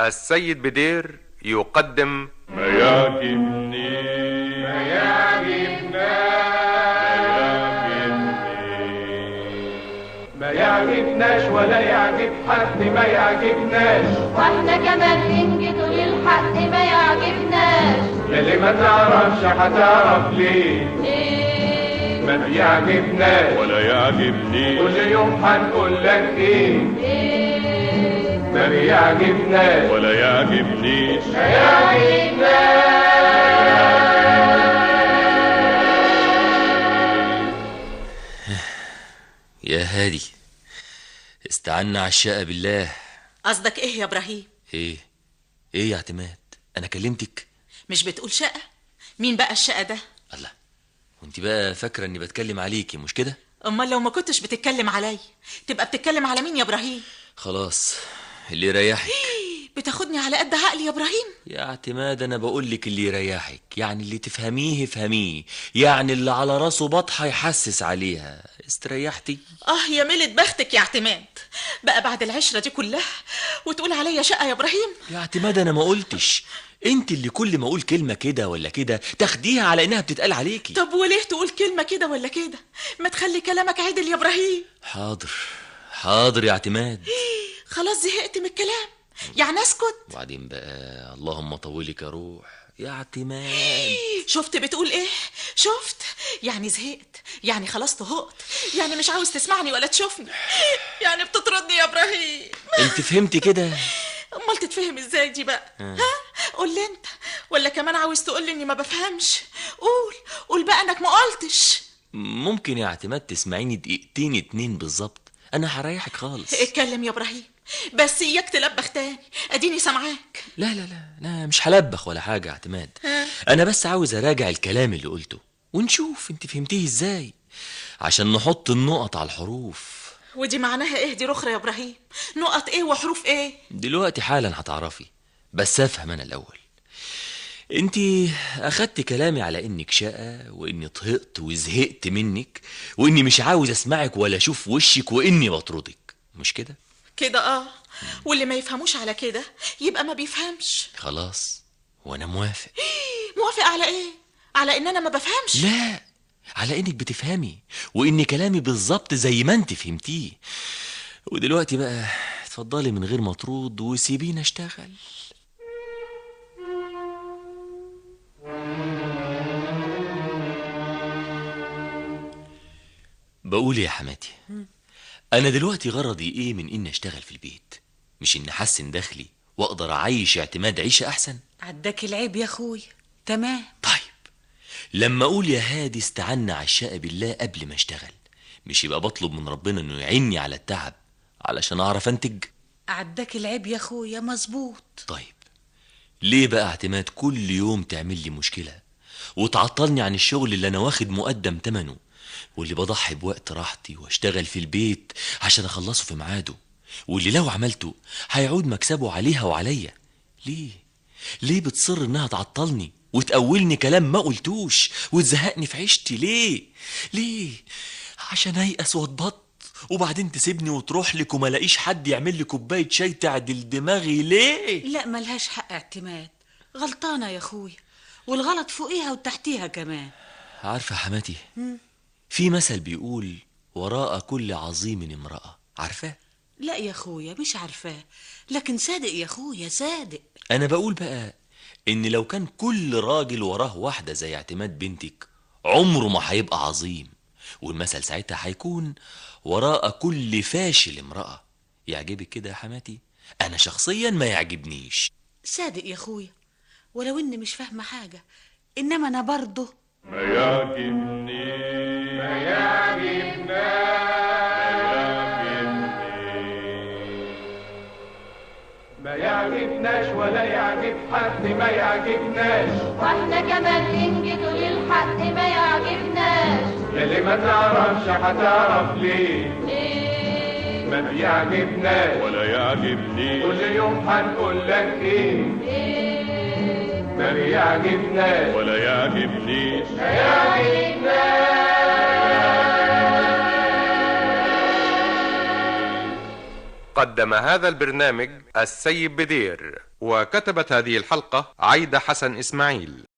السيد بدير يقدم ما يعجبني ما يعجبنا ما يعجبناش ولا يعجب حد ما يعجبناش واحنا كمان ننجد للحق ما يعجبناش يلي ما تعرفش هتعرف ليه ايه ما بيعجبناش ولا يعجبني كل يوم هنقول لك ايه ايه ما بيعجبناش ولا يعجبنيش يا هادي استعنا على الشقة بالله قصدك ايه يا ابراهيم ايه ايه يا اعتماد انا كلمتك مش بتقول شقه مين بقى الشقه ده الله وانت بقى فاكرة اني بتكلم عليكي مش كده امال لو ما كنتش بتتكلم عليا تبقى بتتكلم على مين يا ابراهيم خلاص اللي يريحك بتاخدني على قد عقلي يا ابراهيم يا اعتماد انا بقول لك اللي يريحك يعني اللي تفهميه افهميه يعني اللي على راسه بطحه يحسس عليها استريحتي اه يا ميلة بختك يا اعتماد بقى بعد العشره دي كلها وتقول عليا شقه يا ابراهيم يا اعتماد انا ما قلتش انت اللي كل ما اقول كلمه كده ولا كده تاخديها على انها بتتقال عليكي طب وليه تقول كلمه كده ولا كده ما تخلي كلامك عدل يا ابراهيم حاضر حاضر يا اعتماد خلاص زهقت من الكلام يعني اسكت وبعدين بقى اللهم طولك يا روح يا اعتماد شفت بتقول ايه شفت يعني زهقت يعني خلاص طهقت يعني مش عاوز تسمعني ولا تشوفني يعني بتطردني يا ابراهيم انت فهمتي كده امال تتفهم ازاي دي بقى ها قول لي انت ولا كمان عاوز تقول لي اني ما بفهمش قول قول بقى انك ما قلتش ممكن يا اعتماد تسمعيني دقيقتين اتنين بالظبط انا هريحك خالص اتكلم يا ابراهيم بس اياك تلبخ تاني اديني سامعاك لا لا لا انا مش هلبخ ولا حاجه يا اعتماد انا بس عاوز اراجع الكلام اللي قلته ونشوف انت فهمتيه ازاي عشان نحط النقط على الحروف ودي معناها ايه دي رخرة يا ابراهيم نقط ايه وحروف ايه دلوقتي حالا هتعرفي بس افهم انا الاول انت اخدت كلامي على انك شقة واني طهقت وزهقت منك واني مش عاوز اسمعك ولا اشوف وشك واني بطردك مش كده كده اه واللي ما يفهموش على كده يبقى ما بيفهمش خلاص وانا موافق موافق على ايه على ان انا ما بفهمش لا على انك بتفهمي وان كلامي بالظبط زي ما انت فهمتيه ودلوقتي بقى اتفضلي من غير مطرود وسيبيني اشتغل بقول يا حماتي انا دلوقتي غرضي ايه من اني اشتغل في البيت مش اني احسن دخلي واقدر اعيش اعتماد عيشه احسن عداك العيب يا اخويا تمام طيب لما اقول يا هادي استعنا على الشقة بالله قبل ما اشتغل مش يبقى بطلب من ربنا انه يعيني على التعب علشان اعرف انتج عداك العيب يا اخويا مظبوط طيب ليه بقى اعتماد كل يوم تعمل لي مشكلة وتعطلني عن الشغل اللي انا واخد مقدم تمنه واللي بضحي بوقت راحتي واشتغل في البيت عشان اخلصه في ميعاده واللي لو عملته هيعود مكسبه عليها وعليا ليه ليه بتصر انها تعطلني وتقولني كلام ما قلتوش وتزهقني في عيشتي ليه ليه عشان ايأس واتبط وبعدين تسيبني وتروح لك وما لاقيش حد يعمل لي كوبايه شاي تعدل دماغي ليه لا ملهاش حق اعتماد غلطانة يا اخويا والغلط فوقيها وتحتيها كمان عارفه يا حماتي في مثل بيقول وراء كل عظيم امراه عارفاه لا يا اخويا مش عارفاه لكن صادق يا اخويا صادق انا بقول بقى ان لو كان كل راجل وراه واحده زي اعتماد بنتك عمره ما هيبقى عظيم والمثل ساعتها هيكون وراء كل فاشل امراه يعجبك كده يا حماتي انا شخصيا ما يعجبنيش صادق يا اخويا ولو اني مش فاهمة حاجة انما انا برضه ما يعجبني ما يعجبنا ما يعجبناش ولا يعجب حد ما يعجبناش واحنا كمان ننجد للحق ما يعجبناش يلي ما تعرفش هتعرف ليه ايه ما بيعجبناش ولا يعجبني كل يوم هنقول لك ايه ايه ما بيعجبناش ولا يعجبنيش قدم هذا البرنامج السيد بدير وكتبت هذه الحلقة عايدة حسن إسماعيل